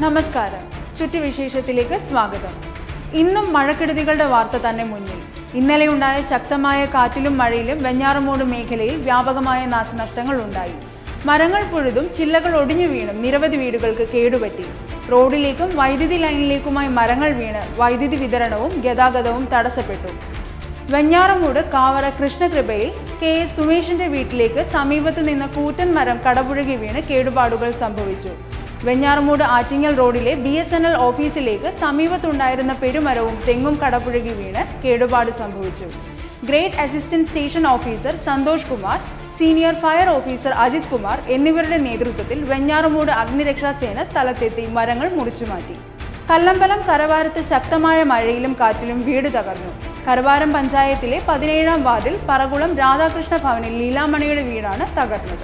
നമസ്കാരം ചുറ്റുവിശേഷത്തിലേക്ക് സ്വാഗതം ഇന്നും മഴക്കെടുതികളുടെ വാർത്ത തന്നെ മുന്നിൽ ഇന്നലെയുണ്ടായ ശക്തമായ കാറ്റിലും മഴയിലും വെഞ്ഞാറമൂട് മേഖലയിൽ വ്യാപകമായ നാശനഷ്ടങ്ങൾ ഉണ്ടായി മരങ്ങൾ പുഴുതും ചില്ലകൾ ഒടിഞ്ഞു വീണും നിരവധി വീടുകൾക്ക് കേടുപറ്റി റോഡിലേക്കും വൈദ്യുതി ലൈനിലേക്കുമായി മരങ്ങൾ വീണ് വൈദ്യുതി വിതരണവും ഗതാഗതവും തടസ്സപ്പെട്ടു വെഞ്ഞാറമൂട് കാവറ കൃഷ്ണകൃപയിൽ കെ എസ് സുമേഷിന്റെ വീട്ടിലേക്ക് സമീപത്ത് നിന്ന് കൂറ്റൻ മരം കടപുഴകി വീണ് കേടുപാടുകൾ സംഭവിച്ചു വെഞ്ഞാറമൂട് ആറ്റിങ്ങൽ റോഡിലെ ബി എസ് എൻ എൽ ഓഫീസിലേക്ക് സമീപത്തുണ്ടായിരുന്ന പെരുമരവും തെങ്ങും കടപുഴകി വീണ് കേടുപാട് സംഭവിച്ചു grade assistant station officer Santhosh Kumar senior fire officer Ajith Kumar എന്നിവരുടെ നേതൃത്വത്തിൽ വെഞ്ഞാറമൂട് അഗ്നിരക്ഷാസേന സ്ഥലത്തെത്തി മരങ്ങൾ മുറിച്ചുമാറ്റി കല്ലമ്പലം കരവാരത്ത് ശക്തമായ മഴയിലും കാറ്റിലും വീട് തകർന്നു കരവാരം പഞ്ചായത്തിലെ പതിനേഴാം വാർഡിൽ പറകുളം രാധാകൃഷ്ണ ഭവനിൽ ലീലാമണിയുടെ വീടാണ് തകർന്നത്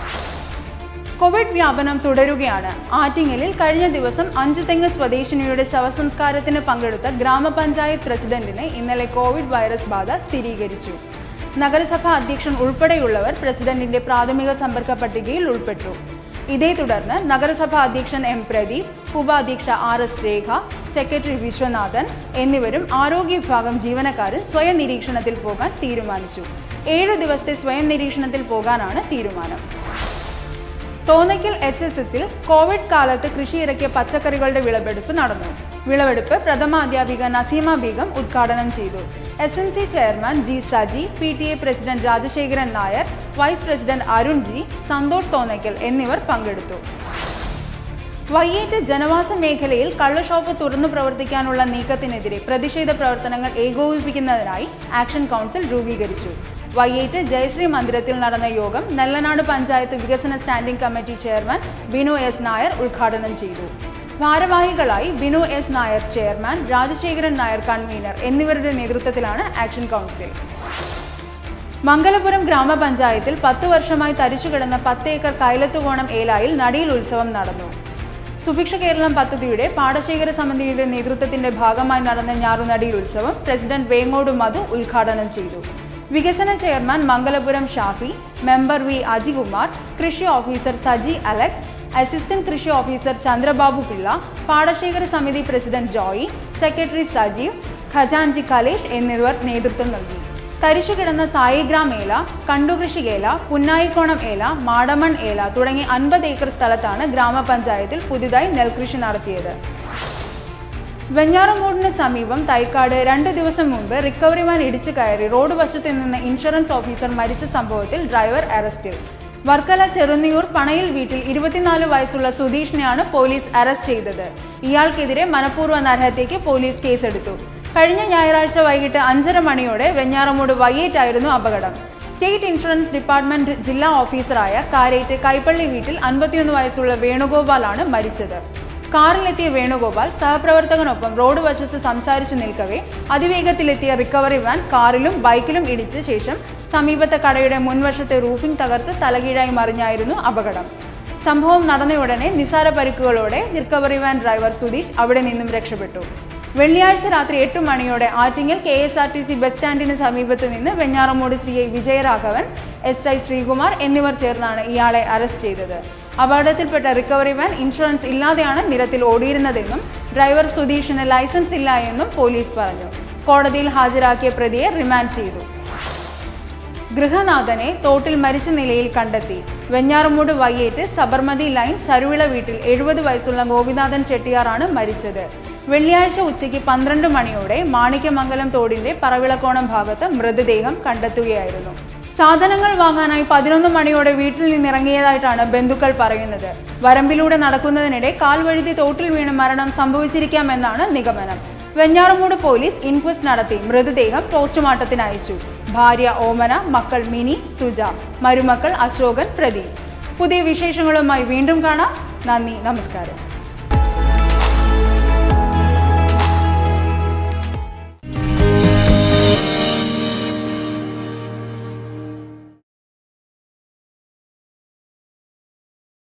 കോവിഡ് വ്യാപനം തുടരുകയാണ് ആറ്റിങ്ങലിൽ കഴിഞ്ഞ ദിവസം അഞ്ചുതെങ്ങ് സ്വദേശിനിയുടെ ശവസംസ്കാരത്തിന് പങ്കെടുത്ത ഗ്രാമപഞ്ചായത്ത് പ്രസിഡന്റിന് ഇന്നലെ കോവിഡ് വൈറസ് ബാധ സ്ഥിരീകരിച്ചു നഗരസഭാ അധ്യക്ഷൻ ഉൾപ്പെടെയുള്ളവർ പ്രസിഡന്റിന്റെ പ്രാഥമിക സമ്പർക്ക പട്ടികയിൽ ഉൾപ്പെട്ടു ഇതേ തുടർന്ന് നഗരസഭാ അധ്യക്ഷൻ എം പ്രദീപ് ഉപാധ്യക്ഷ R S Rekha secretary Viswanathan എന്നിവരും ആരോഗ്യ വിഭാഗം ജീവനക്കാരും സ്വയം നിരീക്ഷണത്തിൽ പോകാൻ തീരുമാനിച്ചു ഏഴു ദിവസത്തെ സ്വയം നിരീക്ഷണത്തിൽ പോകാനാണ് തീരുമാനം തോന്നയ്ക്കൽ എച്ച് എസ് എസിൽ കോവിഡ് കാലത്ത് കൃഷി ഇറക്കിയ പച്ചക്കറികളുടെ വിളവെടുപ്പ് നടന്നു വിളവെടുപ്പ് പ്രഥമാധ്യാപിക നസീമ ബീഗം ഉദ്ഘാടനം ചെയ്തു S N C chairman G Saji P T A president Rajasekharan Nair vice president Arun G Santhosh Thonnakkal എന്നിവർ പങ്കെടുത്തു വയ്യേറ്റ് ജനവാസ മേഖലയിൽ കള്ളഷോപ്പ് തുറന്നു പ്രവർത്തിക്കാനുള്ള നീക്കത്തിനെതിരെ പ്രതിഷേധ പ്രവർത്തനങ്ങൾ ഏകോപിപ്പിക്കുന്നതിനായി ആക്ഷൻ കൗൺസിൽ രൂപീകരിച്ചു വയ്യേറ്റ് ജയശ്രീ മന്ദിരത്തിൽ നടന്ന യോഗം നെല്ലനാട് പഞ്ചായത്ത് വികസന standing committee chairman Binu S Nair ഉദ്ഘാടനം ചെയ്തു ഭാരവാഹികളായി Binu S Nair chairman Rajasekharan Nair convener എന്നിവരുടെ നേതൃത്വത്തിലാണ് ആക്ഷൻ കൗൺസിൽ മംഗലപുരം ഗ്രാമപഞ്ചായത്തിൽ പത്ത് വർഷമായി തരിച്ചുകിടന്ന പത്ത് ഏക്കർ കൈലത്തുകോണം ഏലായിൽ നടിയിൽ ഉത്സവം നടന്നു സുഭിക്ഷ കേരളം പദ്ധതിയുടെ പാടശേഖര സമിതിയുടെ നേതൃത്വത്തിന്റെ ഭാഗമായി നടന്ന ഞാറുനടിയിൽ ഉത്സവം പ്രസിഡന്റ് വേങ്ങോട് മധു ഉദ്ഘാടനം ചെയ്തു വികസന chairman Mangalapuram Shafi member V Ajikumar കൃഷി ഓഫീസർ സജി അലക്സ് അസിസ്റ്റന്റ് കൃഷി ഓഫീസർ ചന്ദ്രബാബു പിള്ള പാടശേഖര സമിതി പ്രസിഡന്റ് ജോയി സെക്രട്ടറി സജീവ് ഖജാൻജി കലേഷ് എന്നിവർ നേതൃത്വം നൽകി തരിശുകിടന്ന സായിഗ്രാം ഏല കണ്ടുകൃഷി ഏല പുന്നായിക്കോണം ഏല മാടമൺ ഏല തുടങ്ങി അൻപത് ഏക്കർ സ്ഥലത്താണ് ഗ്രാമപഞ്ചായത്തിൽ പുതിയതായി നെൽകൃഷി നടത്തിയത് വെഞ്ഞാറമൂടിന് സമീപം തൈക്കാട് രണ്ടു ദിവസം മുമ്പ് റിക്കവറി വാൻ ഇടിച്ചു കയറി റോഡ് വശത്ത് നിന്ന് ഇൻഷുറൻസ് ഓഫീസർ മരിച്ച സംഭവത്തിൽ ഡ്രൈവർ അറസ്റ്റിൽ വർക്കല ചെറുന്നിയൂർ പണയിൽ വീട്ടിൽ ഇരുപത്തിനാല് വയസ്സുള്ള സുധീഷിനെയാണ് പോലീസ് അറസ്റ്റ് ചെയ്തത് ഇയാൾക്കെതിരെ മനഃപൂർവ്വ നരഹത്യയ്ക്ക് പോലീസ് കേസെടുത്തു കഴിഞ്ഞ ഞായറാഴ്ച വൈകിട്ട് അഞ്ചര മണിയോടെ വെഞ്ഞാറമൂട് വയ്യേറ്റായിരുന്നു അപകടം സ്റ്റേറ്റ് ഇൻഷുറൻസ് ഡിപ്പാർട്ട്മെന്റ് ജില്ലാ ഓഫീസറായ കാരേറ്റ് കൈപ്പള്ളി വീട്ടിൽ അൻപത്തിയൊന്ന് വയസ്സുള്ള വേണുഗോപാലാണ് മരിച്ചത് കാറിലെത്തിയ വേണുഗോപാൽ സഹപ്രവർത്തകനൊപ്പം റോഡ് വശത്ത് സംസാരിച്ചു നിൽക്കവേ അതിവേഗത്തിലെത്തിയ റിക്കവറി വാൻ കാറിലും ബൈക്കിലും ഇടിച്ച ശേഷം സമീപത്തെ കടയുടെ മുൻവശത്തെ റൂഫിംഗ് തകർത്ത് തലകീഴായി മറിഞ്ഞായിരുന്നു അപകടം സംഭവം നടന്നയുടനെ നിസാര പരിക്കുകളോടെ റിക്കവറി വാൻ ഡ്രൈവർ സുധീഷ് അവിടെ നിന്നും രക്ഷപ്പെട്ടു വെള്ളിയാഴ്ച രാത്രി എട്ട് മണിയോടെ Attingal K S R T C bus സ്റ്റാൻഡിന് സമീപത്ത് നിന്ന് Venjaramoodu C I Vijayaraghavan S I Sreekumar എന്നിവർ ചേർന്നാണ് ഇയാളെ അറസ്റ്റ് ചെയ്തത് അപകടത്തിൽപ്പെട്ട റിക്കവറി വാൻ ഇൻഷുറൻസ് ഇല്ലാതെയാണ് നിരത്തിൽ ഓടിയിരുന്നതെന്നും ഡ്രൈവർ സുധീഷിന് ലൈസൻസ് ഇല്ല എന്നും പോലീസ് പറഞ്ഞു കോടതിയിൽ ഹാജരാക്കിയ പ്രതിയെ റിമാൻഡ് ചെയ്തു ഗൃഹനാഥനെ തോട്ടിൽ മരിച്ച നിലയിൽ കണ്ടെത്തി വെഞ്ഞാറമൂട് വയ്യേറ്റ് സബർമതി ലൈൻ ചരുവിള വീട്ടിൽ എഴുപത് വയസ്സുള്ള ഗോപിനാഥൻ ചെട്ടിയാറാണ് മരിച്ചത് വെള്ളിയാഴ്ച ഉച്ചയ്ക്ക് പന്ത്രണ്ട് മണിയോടെ മാണിക്യമംഗലം തോടിന്റെ പറവിളക്കോണം ഭാഗത്ത് മൃതദേഹം കണ്ടെത്തുകയായിരുന്നു സാധനങ്ങൾ വാങ്ങാനായി പതിനൊന്ന് മണിയോടെ വീട്ടിൽ നിന്നിറങ്ങിയതായിട്ടാണ് ബന്ധുക്കൾ പറയുന്നത് വരമ്പിലൂടെ നടക്കുന്നതിനിടെ കാൽവഴുതി തോട്ടിൽ വീണ് മരണം സംഭവിച്ചിരിക്കാമെന്നാണ് നിഗമനം വെഞ്ഞാറമൂട് പോലീസ് ഇൻക്വസ്റ്റ് നടത്തി മൃതദേഹം പോസ്റ്റ്മോർട്ടത്തിന് അയച്ചു ഭാര്യ ഓമന മക്കൾ മിനി സുജ മരുമക്കൾ അശോകൻ പ്രദീപ് പുതിയ വിശേഷങ്ങളുമായി വീണ്ടും കാണാം നന്ദി നമസ്കാരം